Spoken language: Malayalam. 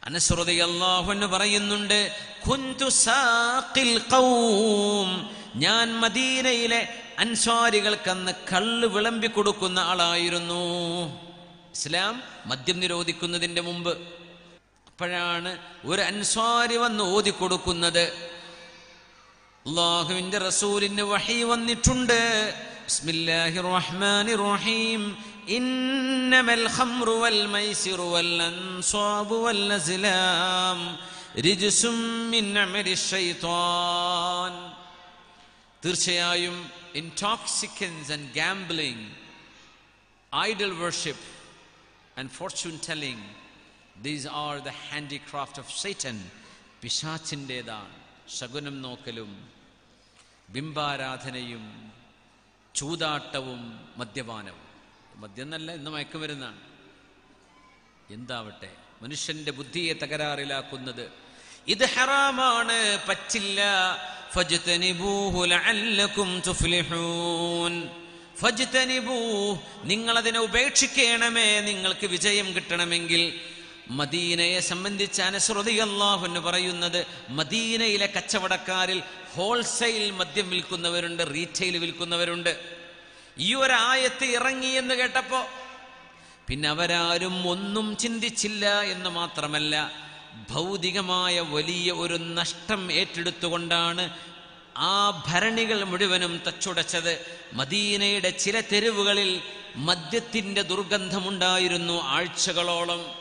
അനശ്രുതി അള്ളാഹുന്ന് പറയുന്നുണ്ട് "കുന്തു സാഖിൽ ഖൗം." ഞാൻ മദീനയിലെ അൻസ്വാരികൾക്കന്ന് കള്ള് വിളമ്പി കൊടുക്കുന്ന ആളായിരുന്നു ഇസ്ലാം മദ്യം നിരോധിക്കുന്നതിന്റെ മുമ്പ് അപ്പോഴാണ് ഒരു അൻസ്വാരി വന്ന് ഓതി കൊടുക്കുന്നത് അള്ളാഹുവിന്റെ റസൂലിന് വഹി വന്നിട്ടുണ്ട് ബിസ്മില്ലാഹിർ റഹ്മാനിർ റഹീം ഇന്നമൽ ഖംറു വൽ മൈസിറു വൽ അൻസാബു വൽ അസ്ലാം റിജ്സും മിൻ അമലി ശൈത്താൻ തീർച്ചയായും intoxicants and gambling idol worship and fortune telling these are the handicraft of Satan പിശാച്ചിൻ്റെതാണ് ശകുനം നോക്കലും ബിംബാരാധനയും ചൂതാട്ടവും മദ്യപാനവും മദ്യം എന്നല്ല ഇന്ന് മയക്കുമരുന്നാണ് എന്താവട്ടെ മനുഷ്യന്റെ ബുദ്ധിയെ തകരാറിലാക്കുന്നത് ഇത് ഹറാമാണ് പറ്റില്ല ഫജ്തനിബൂഹു ലഅല്ലകും തുഫ്ലിഹൂൻ ഫജ്തനിബൂ നിങ്ങൾ അതിനെ ഉപേക്ഷിക്കണമേ നിങ്ങൾക്ക് വിജയം കിട്ടണമെങ്കിൽ മദീനയെ സംബന്ധിച്ച് അനശ്രുതി അള്ളാഹുന്ന് പറയുന്നത് മദീനയിലെ കച്ചവടക്കാരിൽ ഹോൾസെയിൽ മദ്യം വിൽക്കുന്നവരുണ്ട് റീറ്റെയിൽ വിൽക്കുന്നവരുണ്ട് ഈ ഒരായത്ത് ഇറങ്ങി എന്ന് കേട്ടപ്പോ പിന്നെ അവരാരും ഒന്നും ചിന്തിച്ചില്ല എന്ന് മാത്രമല്ല ഭൗതികമായ വലിയ ഒരു നഷ്ടം ഏറ്റെടുത്തുകൊണ്ടാണ് ആ ഭരണികൾ മുഴുവനും തച്ചുടച്ചത് മദീനയുടെ ചില തെരുവുകളിൽ മദ്യത്തിന്റെ ദുർഗന്ധമുണ്ടായിരുന്നു ആഴ്ചകളോളം